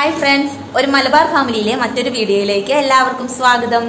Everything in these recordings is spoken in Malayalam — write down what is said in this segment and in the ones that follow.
ഹായ് ഫ്രണ്ട്സ് ഒരു മലബാർ ഫാമിലിയിലെ മറ്റൊരു വീഡിയോയിലേക്ക് എല്ലാവർക്കും സ്വാഗതം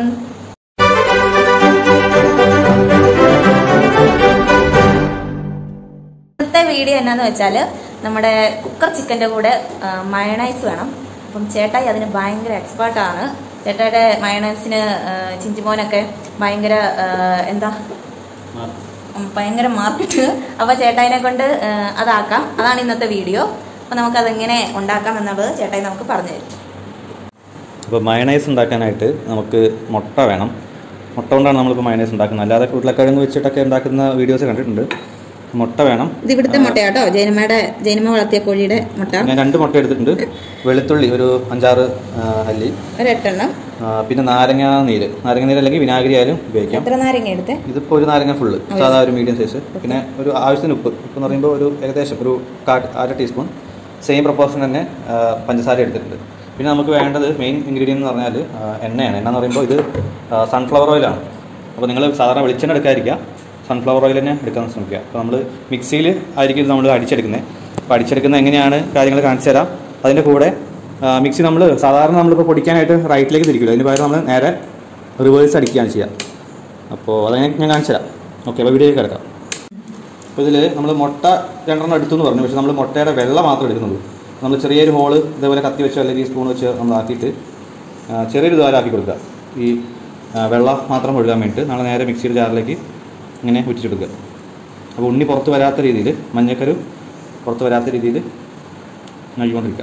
ഇന്നത്തെ വീഡിയോ എന്നാന്ന് വെച്ചാൽ നമ്മുടെ കുക്കർ ചിക്കൻ്റെ കൂടെ മയണൈസ് വേണം അപ്പം ചേട്ടായി അതിന് ഭയങ്കര എക്സ്പേർട്ടാണ് ചേട്ടായുടെ മയണൈസിന് ചിഞ്ചിമോനൊക്കെ ഭയങ്കര ആ, എന്താ ഉം, ഭയങ്കര മാർക്കറ്റ് അപ്പോൾ ചേട്ടായിനെ കൊണ്ട് ആ, അതാക്കാം അതാണ് ഇന്നത്തെ വീഡിയോ അപ്പോൾ നമുക്കതെങ്ങനെ ഉണ്ടാക്കാം എന്നുള്ളത് ചേട്ടായി നമുക്ക് പറഞ്ഞു തരും അപ്പോൾ മയണൈസ് ഉണ്ടാക്കാനായിട്ട് നമുക്ക് മുട്ട വേണം മുട്ട കൊണ്ടാണ് നമ്മളിപ്പോൾ മയണൈസ് ഉണ്ടാക്കുന്നത് അല്ലാതെ ഉരുളക്കിഴങ്ങ് വെച്ചിട്ടൊക്കെ ഉണ്ടാക്കുന്ന വീഡിയോസ് കണ്ടിട്ടുണ്ട് മുട്ട വേണം ഇത് ഇവിടുത്തെ മുട്ടയാട്ടോ ജൈനമ്മയുടെ ജൈനമ്മ വളർത്തിയ കോഴിയുടെ മുട്ട ഞാൻ രണ്ട് മുട്ട എടുത്തിട്ടുണ്ട് വെളുത്തുള്ളി ഒരു അഞ്ചാറ് ആ, അല്ലി ഒരു എട്ടെണ്ണം ആ, പിന്നെ നാരങ്ങ നീര് നാരങ്ങ നീര് അല്ലെങ്കിൽ വിനാഗിരി ആയാലും ഉപയോഗിക്കാം എത്ര നാരങ്ങ എടുത്തേ ഇതിപ്പോൾ ഒരു നാരങ്ങ ഫുള്ള് സാധാ ഒരു മീഡിയം സൈസ് പിന്നെ ഒരു ആവശ്യത്തിന് ഉപ്പ് ഉപ്പ് എന്ന് പറയുമ്പോൾ ഒരു ഏകദേശം ഒരു കാ അര ടീസ്പൂൺ സെയിം പ്രപ്പോർഷൻ തന്നെ ആ, പഞ്ചസാര എടുത്തിട്ടുണ്ട് പിന്നെ നമുക്ക് വേണ്ടത് മെയിൻ ഇൻഗ്രീഡിയൻ്റ് എന്ന് പറഞ്ഞാൽ ആ, എണ്ണയാണ് എണ്ണ എന്ന് പറയുമ്പോൾ ഇത് സൺഫ്ലവർ ഓയിലാണ് അപ്പോൾ നിങ്ങൾ സാധാരണ വെളിച്ചെണ്ണ എടുക്കാതിരിക്കുക സൺഫ്ലവർ ഓയിൽ തന്നെ എടുക്കാൻ ശ്രമിക്കുക അപ്പോൾ നമ്മൾ മിക്സിയിൽ ആയിരിക്കും ഇത് നമ്മൾ അടിച്ചെടുക്കുന്നത് അപ്പോൾ അടിച്ചെടുക്കുന്നത് എങ്ങനെയാണ് കാര്യങ്ങൾ കാണിച്ചു തരാം അതിൻ്റെ കൂടെ ആ, മിക്സി നമ്മൾ സാധാരണ നമ്മളിപ്പോൾ പൊടിക്കാനായിട്ട് റൈറ്റിലേക്ക് തിരിക്കില്ല അതിന് പകരം നമ്മൾ നേരെ റിവേഴ്സ് അടിക്കുകയാണ് ചെയ്യുക അപ്പോൾ അത് ഞാൻ ഞാൻ കാണിച്ചു തരാം ഓക്കെ അപ്പോൾ വീഡിയോയിൽ കിടക്കാം അപ്പോൾ ഇതിൽ നമ്മൾ മുട്ട രണ്ടെണ്ണം എടുത്തു എന്ന് പറഞ്ഞു പക്ഷേ നമ്മൾ മുട്ടയുടെ വെള്ള മാത്രം എടുക്കുന്നുള്ളൂ നമ്മൾ ചെറിയൊരു ഹോള് ഇതേപോലെ കത്തി വെച്ചോ അല്ലെങ്കിൽ സ്പൂൺ വെച്ച് നമ്മൾ ആക്കിയിട്ട് ആ, ചെറിയൊരു ദ്വാരാക്കി കൊടുക്കുക ഈ ആ, വെള്ള മാത്രം ഒഴുകാൻ വേണ്ടിയിട്ട് നമ്മൾ നേരെ മിക്സിയുടെ ജാറിലേക്ക് ഇങ്ങനെ ഉറ്റിച്ചെടുക്കുക അപ്പോൾ ഉണ്ണി പുറത്ത് വരാത്ത രീതിയിൽ മഞ്ഞക്കരു പുറത്ത് വരാത്ത രീതിയിൽ നൽകിക്കൊണ്ടിരിക്കുക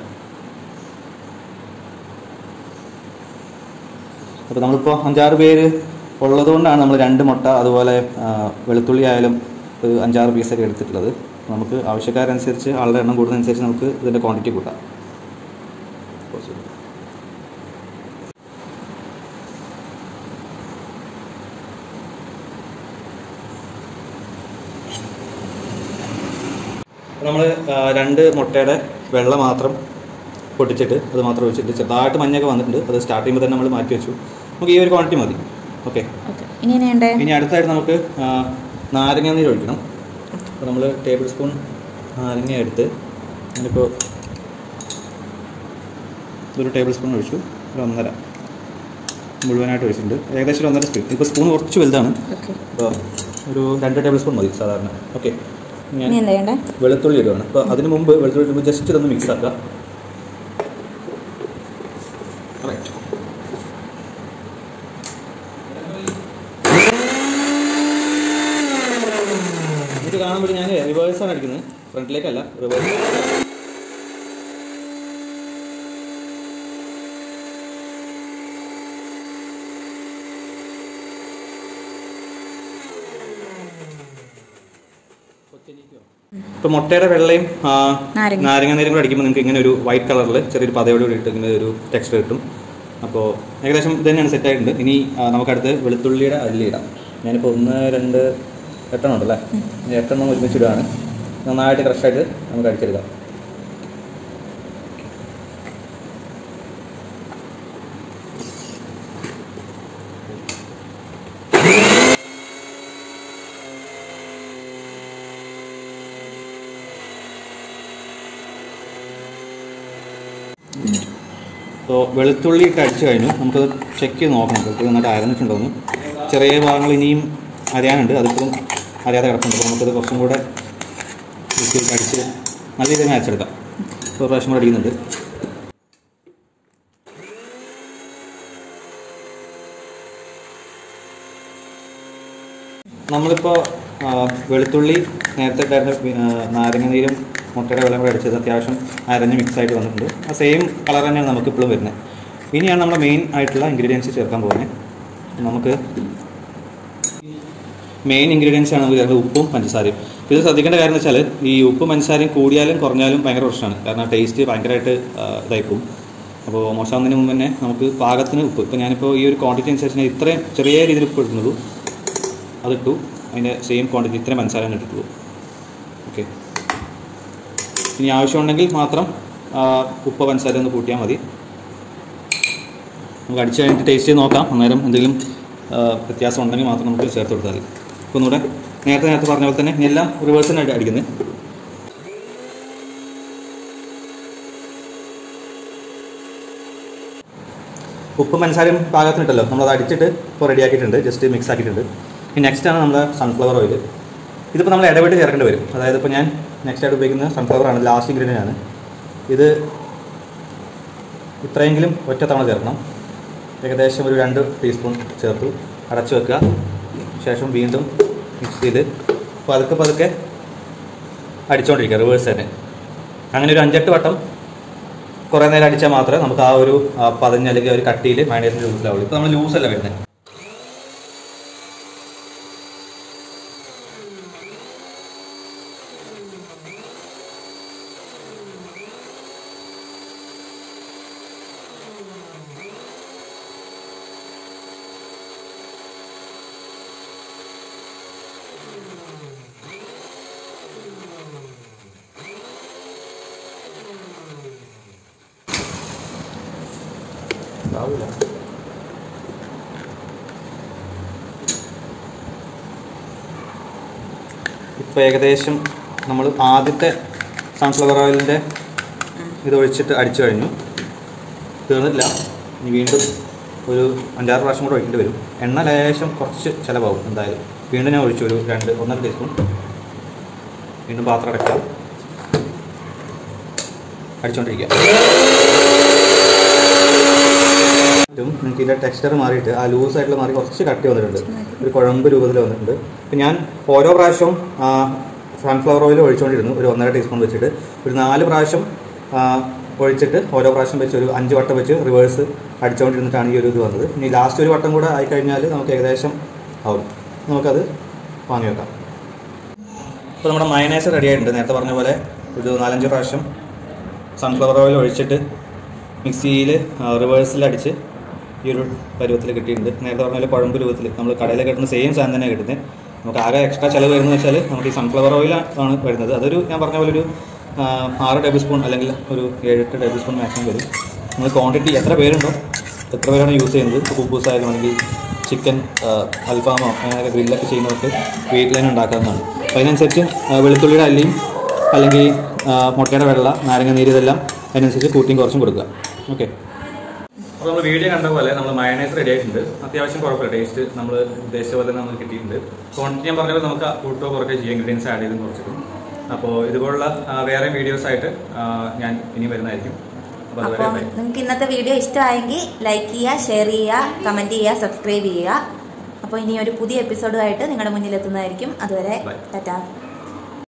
അപ്പോൾ നമ്മളിപ്പോൾ അഞ്ചാറ് പേര് ഉള്ളതുകൊണ്ടാണ് നമ്മൾ രണ്ട് മുട്ട അതുപോലെ ആ, വെളുത്തുള്ളി ആയാലും ഒരു അഞ്ചാറ് പീസൊക്കെ എടുത്തിട്ടുള്ളത് നമുക്ക് ആവശ്യക്കാരനുസരിച്ച് ആളുടെ എണ്ണം കൂടുന്നതനുസരിച്ച് നമുക്ക് ഇതിൻ്റെ ക്വാണ്ടിറ്റി കൂട്ടാം നമ്മൾ രണ്ട് മുട്ടയുടെ വെള്ള മാത്രം പൊട്ടിച്ചിട്ട് അത് മാത്രം ഒഴിച്ചിട്ട് ചെറുതായിട്ട് മഞ്ഞൊക്കെ വന്നിട്ടുണ്ട് അത് സ്റ്റാർട്ട് ചെയ്യുമ്പോൾ തന്നെ നമ്മൾ മാറ്റി വെച്ചു നമുക്ക് ഈ ഒരു ക്വാണ്ടിറ്റി മതി ഓക്കെ ഓക്കെ ഇനി എങ്ങനെയുണ്ട് ഇനി അടുത്തായിട്ട് നമുക്ക് ആ, നാരങ്ങ നീര് ഒഴിക്കണം അപ്പോൾ നമ്മൾ ടേബിൾ സ്പൂൺ നാരങ്ങ എടുത്ത് ഞാനിപ്പോൾ ഒരു ടേബിൾ സ്പൂൺ ഒഴിച്ചു ഒരു ഒന്നര മുഴുവനായിട്ട് ഒഴിച്ചിട്ടുണ്ട് ഏകദേശം ഒരു ഒന്നര സ്പൂൺ ഇപ്പോൾ സ്പൂൺ കുറച്ച് വലുതാണ് ഓക്കെ അപ്പോൾ ഒരു രണ്ട് ടേബിൾ സ്പൂൺ മതി സാധാരണ ഓക്കെ ഞാൻ ഇനി എന്താ വേണ്ടേ വെളുത്തുള്ളി ഇടുകയാണ് അപ്പോൾ അതിന് മുമ്പ് വെളുത്തുള്ളി ഇടുമ്പോൾ ജസ്റ്റ് ഇതൊന്ന് മിക്സ് ആക്കുക Correct. ഇത് കാണുമ്പോൾ ഞാൻ റിവേഴ്സാണ് അടിക്കുന്നത് ഫ്രണ്ടിലേക്കല്ല റിവേഴ്സ് ഇപ്പൊ മുട്ടയുടെ വെള്ളയും ആ, നാരങ്ങ. നാരങ്ങ നീരും കൂടെ അടിക്കുമ്പോൾ നിങ്ങൾക്ക് ഇങ്ങനെ ഒരു വൈറ്റ് കളറിൽ ചെറിയൊരു പതയോട് കൂടിയിട്ട് ഇങ്ങനെ ഒരു ടെക്സ്ചർ കിട്ടും അപ്പോൾ ഏകദേശം ഇത് തന്നെയാണ് സെറ്റ് ആയിട്ടുണ്ട് ഇനി ആ, നമുക്കടുത്ത് വെളുത്തുള്ളിയുടെ അല്ലി ഇടാം ഞാനിപ്പോൾ ഒന്ന് രണ്ട് എട്ടെണ്ണം ഉണ്ടല്ലേ ഇനി എട്ടെണ്ണം ഒരുമിച്ചിടുകയാണ് നന്നായിട്ട് ക്രഷായിട്ട് നമുക്ക് അടിച്ചെടുക്കാം അപ്പോൾ വെളുത്തുള്ളി ഇട്ട് അടിച്ചു കഴിഞ്ഞു നമുക്കത് ചെക്ക് ചെയ്ത് നോക്കണം വെളുത്തുള്ളി നന്നായിട്ട് അരഞ്ഞിട്ടുണ്ടോന്ന് ചെറിയ ഭാഗങ്ങൾ ഇനിയും അരയാനുണ്ട് അതിപ്പോഴും അറിയാതെ കിടപ്പുണ്ട് അപ്പോൾ നമുക്കത് കുറച്ചും കൂടെ മിക്സിയിൽ അടിച്ച് നല്ല രീതിയിൽ അരച്ചെടുക്കാം ഒരു പ്രാവശ്യം കൂടെ അടിക്കുന്നുണ്ട് നമ്മളിപ്പോൾ ആ, വെളുത്തുള്ളി നേരത്തെ ഉണ്ടായിരുന്ന പി- ആ, നാരങ്ങ നീരും മുട്ടയുടെ വെള്ളം കൂടെ അടിച്ചത് അത്യാവശ്യം അരഞ്ഞ് മിക്സ് ആയിട്ട് വന്നിട്ടുണ്ട് ആ സെയിം കളർ തന്നെയാണ് നമുക്ക് ഇപ്പോഴും വരുന്നത് ഇനിയാണ് നമ്മുടെ മെയിൻ ആയിട്ടുള്ള ഇൻഗ്രീഡിയൻസ് ചേർക്കാൻ പോകുന്നത് നമുക്ക് മെയിൻ ഇൻഗ്രീഡിയൻസ് ആണ് നമുക്ക് ചേർക്കുന്നത് ഉപ്പും പഞ്ചസാരയും ഇത് ശ്രദ്ധിക്കേണ്ട കാര്യം എന്ന് വെച്ചാൽ ഈ ഉപ്പും പഞ്ചസാരയും കൂടിയാലും കുറഞ്ഞാലും ഭയങ്കര പ്രശ്നമാണ് കാരണം ടേസ്റ്റ് ഭയങ്കരമായിട്ട് ആ, ഇതായി പോകും അപ്പോൾ മോശമാവുന്നതിന് മുമ്പ് തന്നെ നമുക്ക് പാകത്തിന് ഉപ്പ് ഇപ്പോൾ ഞാനിപ്പോൾ ഈ ഒരു ക്വാണ്ടിറ്റി അനുസരിച്ച് ഞാൻ ഇത്രയും ചെറിയ രീതിയിൽ ഉപ്പ് ഇടുന്നുള്ളൂ അതിട്ടു അതിൻ്റെ സെയിം ക്വാണ്ടിറ്റി ഇത്രയും പഞ്ചസാര തന്നെ ഇട്ടിട്ടുള്ളൂ ഓക്കെ ഇനി ആവശ്യമുണ്ടെങ്കിൽ മാത്രം ആ, ഉപ്പ് പഞ്ചസാര ഒന്ന് കൂട്ടിയാൽ മതി നമുക്ക് അടിച്ച് കഴിഞ്ഞിട്ട് ടേസ്റ്റ് ചെയ്ത് നോക്കാം അന്നേരം എന്തെങ്കിലും ആ, വ്യത്യാസം ഉണ്ടെങ്കിൽ മാത്രം നമുക്ക് ചേർത്ത് കൊടുത്താൽ മതി ഇപ്പോൾ ഒന്നുകൂടെ നേരത്തെ നേരത്തെ പറഞ്ഞ പോലെ തന്നെ ഇനി എല്ലാം റിവേഴ്സിനായിട്ട് അടിക്കുന്നത് ഉപ്പും പഞ്ചസാരയും പാകത്തിനിട്ടല്ലോ നമ്മളത് അടിച്ചിട്ട് ഇപ്പോൾ റെഡി ആക്കിയിട്ടുണ്ട് ജസ്റ്റ് മിക്സ് ആക്കിയിട്ടുണ്ട് ഇനി നെക്സ്റ്റ് ആണ് നമ്മുടെ സൺഫ്ലവർ ഓയിൽ ഇതിപ്പോൾ നമ്മൾ ഇടപെട്ട് ചേർക്കേണ്ടി വരും അതായത് ഇപ്പോൾ ഞാൻ നെക്സ്റ്റ് ആയിട്ട് ഉപയോഗിക്കുന്നത് സൺഫ്ലവർ ആണ് ലാസ്റ്റ് ഇൻഗ്രീഡിയൻ്റ് ആണ് ഇത് ഇത്രയെങ്കിലും ഒറ്റ തവണ ചേർക്കണം ഏകദേശം ഒരു രണ്ട് ടീസ്പൂൺ ചേർത്തു അടച്ചു വെക്കുക ശേഷം വീണ്ടും മിക്സ് ചെയ്ത് പതുക്കെ പതുക്കെ അടിച്ചുകൊണ്ടിരിക്കുക റിവേഴ്സ് തന്നെ അങ്ങനെ ഒരു അഞ്ചെട്ട് വട്ടം കുറേ നേരം അടിച്ചാൽ മാത്രമേ നമുക്ക് ആ ഒരു ആ, പതഞ്ഞ അല്ലെങ്കിൽ ഒരു കട്ടിയിൽ മയണൈസിൻ്റെ രൂപത്തിലാവുള്ളൂ ഇപ്പോൾ നമ്മൾ ലൂസല്ല വരുന്നത് ആവില്ല ഇപ്പോൾ ഏകദേശം നമ്മൾ ആദ്യത്തെ സൺഫ്ലവർ ഓയിലിൻ്റെ ഇത് ഒഴിച്ചിട്ട് അടിച്ചു കഴിഞ്ഞു തീർന്നിട്ടില്ല ഇനി വീണ്ടും ഒരു അഞ്ചാറ് പ്രാവശ്യം കൂടെ ഒഴിക്കേണ്ടി വരും എണ്ണ ലേശം കുറച്ച് ചിലവാകും എന്തായാലും വീണ്ടും ഞാൻ ഒഴിച്ചു ഒരു രണ്ട് ഒന്നര ടീസ്പൂൺ വീണ്ടും പാത്രം അടയ്ക്കാം അടിച്ചുകൊണ്ടിരിക്കുക ും നിങ്ങൾക്ക് ഇതിൻ്റെ ടെക്സ്ചർ മാറിയിട്ട് ആ ലൂസ് ആയിട്ടുള്ള മാറി കുറച്ച് കട്ടി വന്നിട്ടുണ്ട് ഒരു കുഴമ്പ് രൂപത്തിൽ വന്നിട്ടുണ്ട് അപ്പം ഞാൻ ഓരോ പ്രാവശ്യവും സൺഫ്ലവർ ഓയിൽ ഒഴിച്ചുകൊണ്ടിരുന്നു ഒരു ഒന്നര ടീസ്പൂൺ വെച്ചിട്ട് ഒരു നാല് പ്രാവശ്യം ആ, ഒഴിച്ചിട്ട് ഓരോ പ്രാവശ്യം വെച്ച് ഒരു അഞ്ച് വട്ടം വെച്ച് റിവേഴ്സ് അടിച്ചുകൊണ്ടിരുന്നിട്ടാണ് ഈ ഒരു ഇത് വന്നത് ഇനി ലാസ്റ്റ് ഒരു വട്ടം കൂടെ ആയിക്കഴിഞ്ഞാൽ നമുക്ക് ഏകദേശം ആവും നമുക്കത് വാങ്ങി വെക്കാം ഇപ്പോൾ നമ്മുടെ മയനൈസ് റെഡി ആയിട്ടുണ്ട് നേരത്തെ പറഞ്ഞ പോലെ ഒരു നാലഞ്ച് പ്രാവശ്യം സൺഫ്ലവർ ഓയിൽ ഒഴിച്ചിട്ട് മിക്സിയിൽ റിവേഴ്സിൽ അടിച്ച് ഈ ഒരു പരുവത്തിൽ കിട്ടിയിട്ടുണ്ട് നേരത്തെ പറഞ്ഞ പോലെ കുഴമ്പ് രൂപത്തിൽ നമ്മൾ കടയിൽ കിട്ടുന്ന സെയിം സാധനം തന്നെ കിട്ടുന്നത് നമുക്ക് ആകെ എക്സ്ട്രാ ചിലവ് വരുന്നത് വെച്ചാൽ നമുക്ക് ഈ സൺഫ്ലവർ ഓയിൽ ആണ് വരുന്നത് അതൊരു ഞാൻ പറഞ്ഞ പോലെ ഒരു ആ, ആറ് ടേബിൾ സ്പൂൺ അല്ലെങ്കിൽ ഒരു ഏഴെട്ട് ടേബിൾ സ്പൂൺ മാക്സിമം വരും നമ്മൾ ക്വാണ്ടിറ്റി എത്ര പേരുണ്ടോ എത്ര പേരാണ് യൂസ് ചെയ്യുന്നത് ഇപ്പോൾ കുബൂസ് ആയാലും അല്ലെങ്കിൽ ചിക്കൻ അൽഫാമോ അങ്ങനെയൊക്കെ ഗ്രില്ലൊക്കെ ചെയ്യുന്നവർക്ക് വീട്ടിൽ തന്നെ ഉണ്ടാക്കാവുന്നതാണ് അപ്പോൾ അതിനനുസരിച്ച് ആ, വെളുത്തുള്ളിയുടെ അല്ലിയും അല്ലെങ്കിൽ ആ, മുട്ടയുടെ വെള്ള നാരങ്ങ നീര് ഇതെല്ലാം അതിനനുസരിച്ച് കൂട്ടിയും കുറച്ചും കൊടുക്കുക ഓക്കെ അപ്പോൾ നമ്മൾ വീഡിയോ കണ്ട പോലെ നമ്മൾ മയണൈസ് റെഡി ആയിട്ടുണ്ട് അത്യാവശ്യം കുഴപ്പമില്ല ടേസ്റ്റ് നമ്മൾ ഉദ്ദേശിച്ച പോലെ തന്നെ നമുക്ക് കിട്ടിയിട്ടുണ്ട് ക്വാണ്ടിറ്റി ഞാൻ പറഞ്ഞ പോലെ നമുക്ക് കൂട്ടോ കുറയ്ക്കുക ചെയ്യാം ഇൻഗ്രീഡിയൻസ് ആഡ് ചെയ്തും കുറച്ചിട്ടും അപ്പോൾ ഇതുപോലുള്ള ആ, വേറെ വീഡിയോസ് ആയിട്ട് ആ, ഞാൻ ഇനി വരുന്നതായിരിക്കും അപ്പോൾ അതുവരെ അപ്പം ബൈ നിങ്ങൾക്ക് ഇന്നത്തെ വീഡിയോ ഇഷ്ടമായെങ്കിൽ ലൈക്ക് ചെയ്യുക ഷെയർ ചെയ്യുക കമൻറ്റ് ചെയ്യുക സബ്സ്ക്രൈബ് ചെയ്യുക അപ്പോൾ ഇനി ഒരു പുതിയ എപ്പിസോഡുമായിട്ട് നിങ്ങളുടെ മുന്നിൽ എത്തുന്നതായിരിക്കും അതുവരെ Bye. ടാറ്റാ